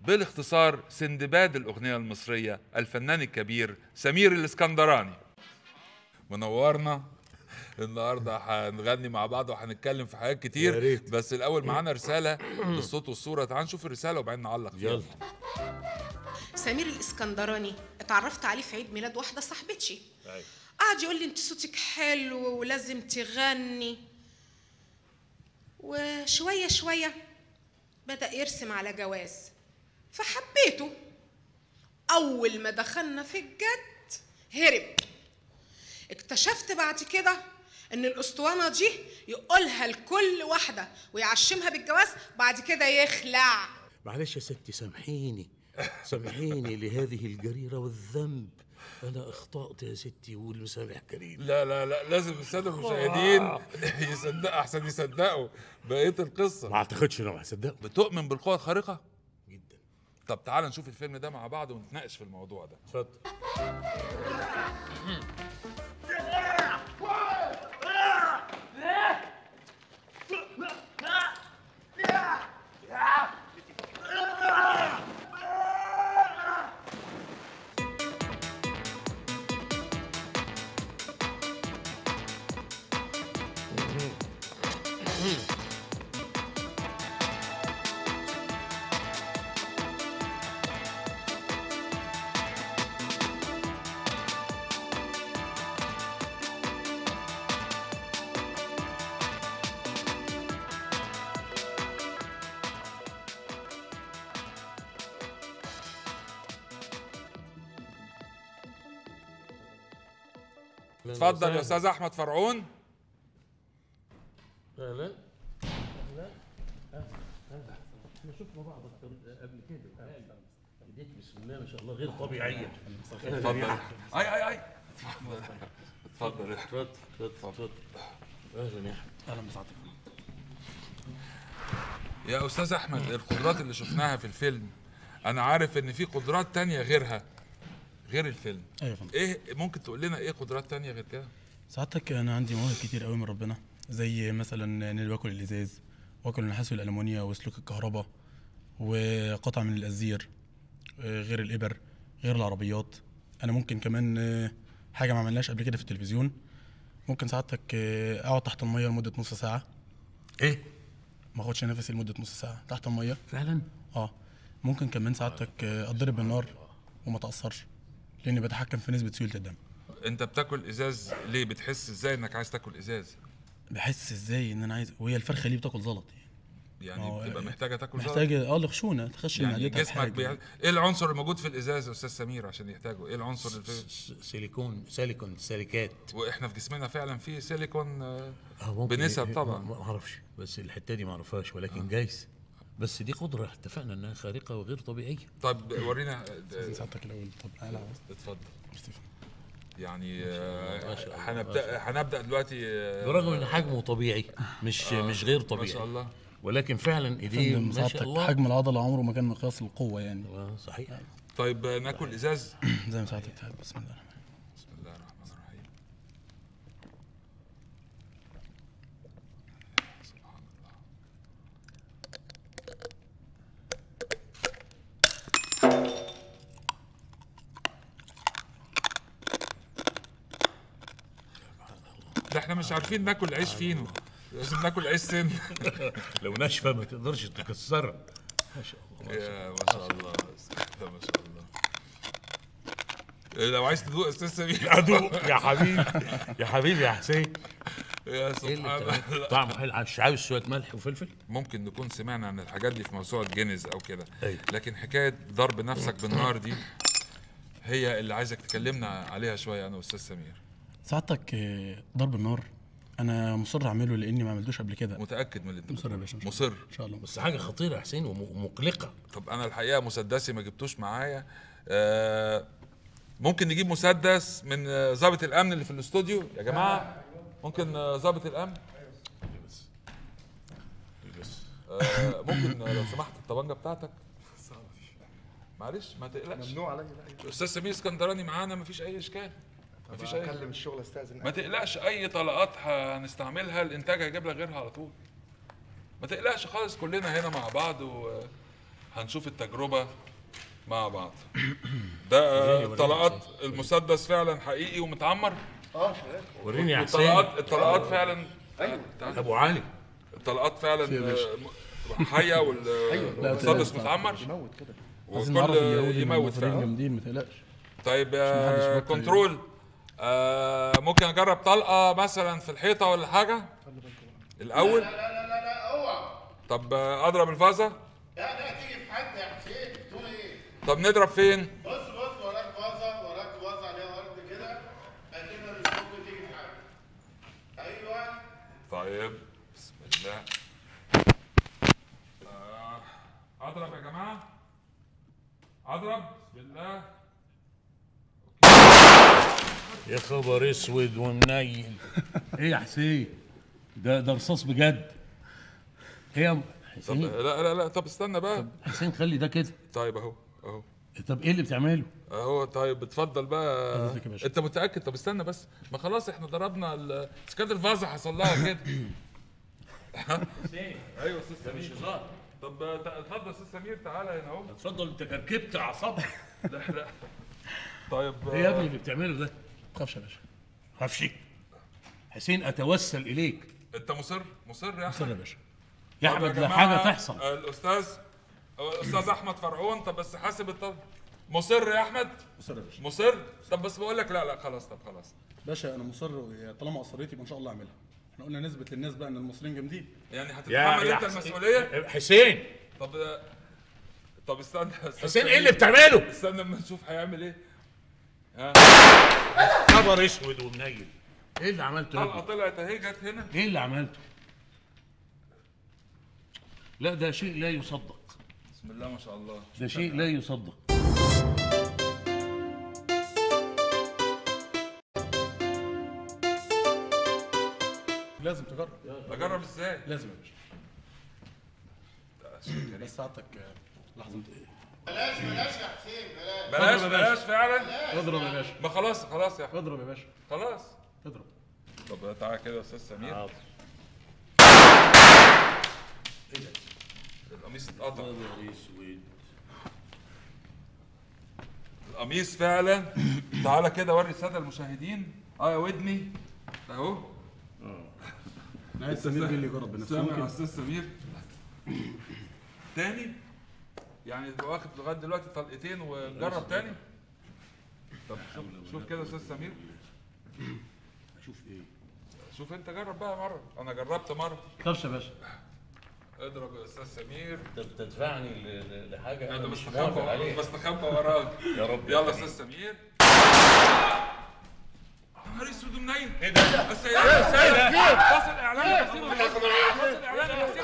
بالاختصار سندباد الأغنية المصرية الفنان الكبير سمير الإسكندراني منورنا النهارده هنغني مع بعض وهنتكلم في حاجات يا كتير ريت. بس الاول معانا رساله بالصوت والصوره تعال نشوف الرساله وبعدين نعلق فيها يلا سمير الاسكندراني اتعرفت عليه في عيد ميلاد واحده صاحبتي أيوة. قعد يقول لي انت صوتك حلو ولازم تغني وشويه شويه بدا يرسم على جواز فحبيته اول ما دخلنا في الجد هرب اكتشفت بعد كده ان الاسطوانه دي يقولها لكل واحده ويعشمها بالجواز بعد كده يخلع معلش يا ستي سامحيني سامحيني لهذه الجريرة والذنب أنا أخطأت يا ستي والمسامح كريم لا لا لا لازم الساده المشاهدين يصدقوا احسن يصدقوا بقيه القصه ما أعتقدش إنه هصدقه بتؤمن بالقوه الخارقه جدا طب تعال نشوف الفيلم ده مع بعض ونتناقش في الموضوع ده اتفضل اتفضل يا استاذ احمد فرعون أهلا احنا شفنا بعض قبل كده ايديك بسم الله ما شاء الله غير طبيعيه اتفضل اي اي اي اتفضل اتفضل اتفضل اتفضل اهلا يا احمد اهلا بسعادتك يا استاذ احمد القدرات اللي شفناها في الفيلم انا عارف ان في قدرات تانية غيرها غير الفيلم ايوه يا فندم ايه ممكن تقول لنا ايه قدرات تانية غير كده سعادتك انا عندي مواهب كتير قوي من ربنا زي مثلا اني باكل الازاز واكل النحاس والالومنيا وسلوك الكهرباء وقطع من الازير آه، غير الابر غير العربيات انا ممكن كمان آه، حاجه ما عملناش قبل كده في التلفزيون ممكن سعادتك آه، اقعد تحت الميه لمده نص ساعه ايه ما اخدش نفسي لمده نص ساعه تحت الميه فعلا اه ممكن كمان سعادتك آه، اتضرب بالنار وما تاثرش لاني بتحكم في نسبه سيوله الدم انت بتاكل ازاز ليه بتحس ازاي انك عايز تاكل ازاز بحس ازاي ان انا عايز وهي الفرخه ليه بتاكل زلط يعني يعني هو بتبقى محتاجه تاكل زلط؟ محتاجه اه الخشونه تخش يعني معدتها في جسمك حاجة. بي... ايه العنصر الموجود في الازاز يا استاذ سمير عشان يحتاجه ايه العنصر اللي في... س- سيليكون سيليكون سيليكات واحنا في جسمنا فعلا في سيليكون آه، آه، ممكن بنسب إيه- طبعا. ما ما اعرفش بس الحته دي ما اعرفهاش ولكن جايز بس دي قدره اتفقنا انها خارقه وغير طبيعيه طب ورينا آه، ساعتك الاول طب انا عاوز اتفضل ميرسي. يعني ما شاء الله، آه، هنبدا هنبدا دلوقتي آه، برغم ان حجمه طبيعي مش مش غير ما طبيعي شاء الله ولكن فعلا ايديه فندم ما شاء سعادتك الله حجم العضله عمره ما كان مقياس القوه يعني آه، صحيح طيب آه، ناكل ازاز زي ما سعادتك تحب بسم الله الرحمن الرحيم بسم الله الرحمن الرحيم سبحان الله ده احنا مش عارفين ناكل عيش فينو لازم ناكل عيش سن لو ناشفه ما تقدرش تكسرها ما شاء الله يا ما شاء الله ما شاء الله إيه، لو عايز تدوق استاذ سمير ادوق يا حبيبي يا حبيبي يا حسين يا ايه اللي سبحان بتعمله؟ الله طعمه حلو مش عاوز شويه ملح وفلفل ممكن نكون سمعنا عن الحاجات دي في موسوعة جينيز أو كده أيوة. لكن حكاية ضرب نفسك بالنار دي هي اللي عايزك تكلمنا عليها شوية أنا وأستاذ سمير سعادتك آه، ضرب النار انا مصر اعمله لاني ما عملتوش قبل كده متأكد من اللي أنت مصر يا بتقوله. باشا إن شاء مصر ان شاء الله بس حاجه خطيره يا حسين وم- ومقلقه طب أنا الحقيقة مسدسي ما جبتوش معايا آه ممكن نجيب مسدس من آه، ضابط الأمن اللي في الاستوديو يا جماعة ممكن آه، ضابط الأمن بس بس آه ممكن آه، لو سمحت الطبنجة بتاعتك معلش ما تقلقش ممنوع عليا لا استاذ سمير اسكندراني معانا مفيش اي اشكال مفيش اي اكلم الشغل استاذن ما تقلقش اي طلقات هنستعملها الانتاج هيجيب لك غيرها على طول ما تقلقش خالص كلنا هنا مع بعض و... هنشوف التجربه مع بعض ده آه، طلقات المسدس فعلا حقيقي ومتعمر وريني يا حسين الطلقات الطلقات فعلا ابو علي الطلقات فعلا آه، م- حيه والمسدس متعمر عايزين نعرف وكل اليهودي يموت المصريين فعلا جامدين ما تقلقش طيب محدش آه بطل كنترول آه ممكن اجرب طلقه مثلا في الحيطه ولا حاجه الاول لا لا لا لا اوعى طب آه اضرب الفازه لا لا تيجي في حد يا حسين تقول ايه؟ طب نضرب فين بص بص وراك فازه وراك فازه عليها ارض كده اكنها مش ممكن تيجي في حد ايوه طيب بسم الله آه اضرب يا جماعه اضرب بسم الله يا خبر اسود ومنيل ايه يا حسين ده ده رصاص بجد ايه يا م- طب حسين لا لا لا طب استنى بقى حسين خلي ده كده طيب اهو اهو طب ايه اللي بتعمله اهو طيب اتفضل بقى حضرتك يا باشا. انت متاكد طب استنى بس ما خلاص احنا ضربنا ال- بس كانت الفازه حصل لها كده ايوه استاذ سمير هزار طب آه، تع- اتفضل يا استاذ سمير تعالى هنا اهو اتفضل انت كركبت اعصابك لا لا طيب آه، ايه يا ابني اللي بتعمله ده ما تخافش يا باشا خافش حسين اتوسل اليك انت مصر مصر يا سر احمد يا باشا يا طب احمد لا جماعة، حاجه تحصل آه، الاستاذ آه، الاستاذ احمد فرعون طب بس حاسب الطب مصر يا احمد مصر يا باشا مصر طب بس بقول لك لا لا خلاص طب خلاص باشا انا مصر طالما اصريت يبقى ان شاء الله اعملها احنا قلنا نثبت للناس بقى ان المصريين جامدين يعني هتتحمل انت المسؤوليه حسين طب آه، طب استنى أستاذ حسين ايه سمير. اللي بتعمله استنى اما نشوف هيعمل ايه خبر اسود ومنيل ايه اللي عملته يا طلقه ابني؟ طلعت اهي جت هنا ايه اللي عملته لا ده شيء لا يصدق بسم الله ما شاء الله ده شيء لا يصدق لازم تجرب اجرب ازاي لازم يا باشا بس ساعتك آه، لحظه بلاش بلاش يا حسين بلاش بلاش بلاش فعلا اضرب يا باشا ما خلاص خلاص يا أحمد. اضرب يا باشا خلاص اضرب طب تعالى كده يا استاذ سمير حاضر. القميص اتقطع خبر اسود القميص فعلا تعالى كده وري الساده المشاهدين اه يا ودني اهو انا عايز سمير بيه اللي يجرب بنفسه سامع يا ممكن استاذ سمير تاني يعني تبقى واخد لغايه دلوقتي طلقتين وجرب تاني طب شوف شوف كده يا استاذ سمير شوف ايه شوف انت جرب بقى مره انا جربت مره خافش يا باشا اضرب يا استاذ سمير انت بتدفعني ل- ل- لحاجه انا انا مش موافق بستخبى عليها بستخبى وراك يا رب يا يلا يا كريم. استاذ سمير يا نهار اسود ومنيل ايه ده؟ السيدات والسادة فاصل اعلان تحسين فاصل اعلان تحسين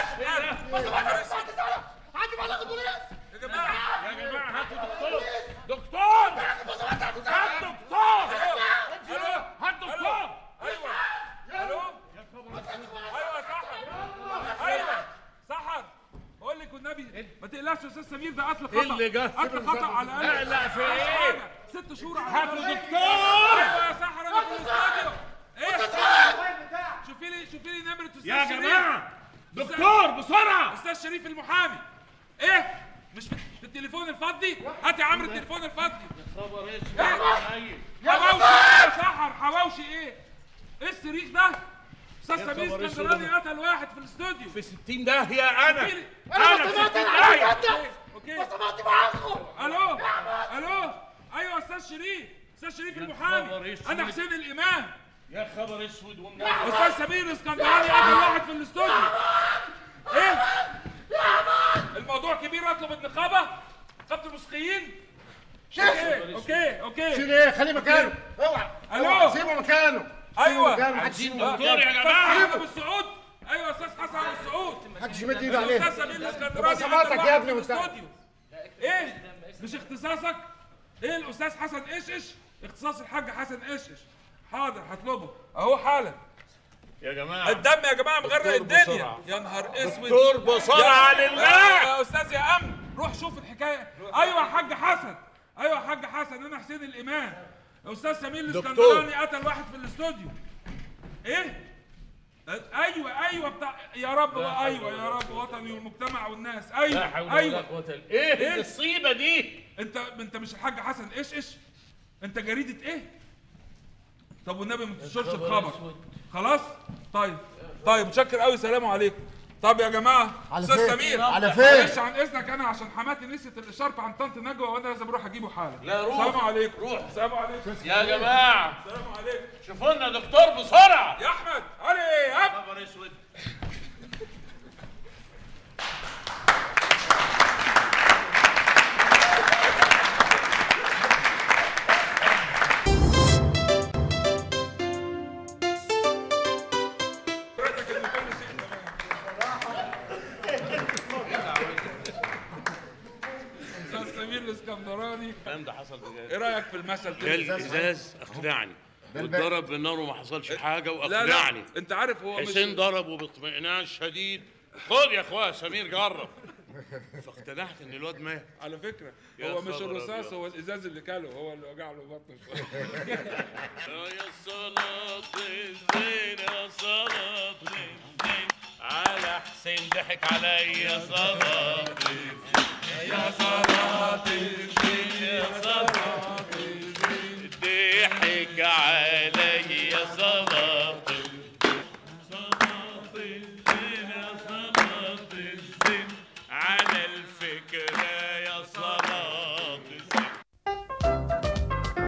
يا جماعه يا جماعه هاتوا دكتور دكتور هات دكتور الو هات دكتور ايوه الو ايوه سحر ايوه سحر بقول لك والنبي ما تقلقش يا استاذ سمير ده قتل خطا اللي جه؟ قتل خطا على الاقل لا، في ايه؟ ست شهور على هاتوا الأقل. دكتور! ايوه يا سحر انا في الاستوديو ايه شوفي لي شوفي لي نمره استاذ يا شريف. جماعه دكتور بسرعه استاذ شريف المحامي ايه مش في, في التليفون الفضي هات يا عمرو التليفون الفضي خبر اسود إيه؟ حواوشي ايه يا سحر حواوشي ايه ايه الصريخ ده استاذ يا سمير خبر اسكندراني اسود. قتل واحد في الاستوديو في 60 داهيه انا شوفي لي- انا في 60 داهيه اوكي الو الو ايوه استاذ شريف استاذ شريف خبر المحامي اسود. انا حسين الامام يا خبر اسود ومنيل استاذ سمير اسكندراني قتل واحد في الاستوديو ايه الموضوع كبير اطلب النقابه نقابه الموسيقيين اوكي اوكي اوكي شيل ايه خليه مكانه اوعى الو سيبه مكانه ايوه مكانه محدش عايزين يسيبه دكتور يا استاذ جماعه حسن ابو السعود ايوه استاذ حسن ابو السعود محدش يمد ايده عليه الاستاذ سمير الاسكندراني بصماتك قتل يا واحد ابني في وانت- الاستوديو ايه مش اختصاصك ايه الاستاذ حسن ايشش اختصاص الحاج حسن ايشش حاضر هطلبه اهو حالا يا جماعه الدم يا جماعه مغرق دكتور الدنيا بسرعة. يا نهار اسود دكتور بسرعه يا- لله يا استاذ يا امن روح شوف الحكايه ايوه يا حاج حسن ايوه يا حاج حسن انا حسين الامام استاذ سمير الاسكندراني قتل واحد في الاستوديو ايه ايوه ايوه بتاع يا رب ايوه يا رب وطني والمجتمع والناس لا ايوه حول ولا ايوه قوة إلا- ايه إيه؟ النصيبة دي؟ انت انت مش الحاج حسن ايش ايش انت جريده ايه طب والنبي ما تنشرش خبر الخبر أسود. خلاص طيب طيب متشكر قوي سلام عليكم طب يا جماعه على استاذ فين؟ سمير على فين؟ معلش عن اذنك انا عشان حماتي نسيت الاشارب عن طنط نجوى وانا لازم اروح اجيبه حالا لا، روح. سلام عليكم روح. سلام عليكم يا جماعة سلام عليكم شوفوا لنا دكتور بسرعة يا احمد علي هب خبر اسود حضرتك اللي كل شيء تمام استاذ سمير الاسكندراني الكلام ده حصل بجد ايه رايك في المثل ده كده الازاز اقنعني واتضرب بالنار وما حصلش حاجة لا لا واقنعني انت عارف هو مش حسين ضربه باطمئنان شديد خد يا اخويا سمير جرب فاقتنعت ان الواد مات على فكره يا هو مش خبر الرصاص أبيض. هو الازاز اللي كاله هو اللي وجع له بطنه شويه يا صلاة الزين يا صلاة الزين على حسين ضحك عليا صلاة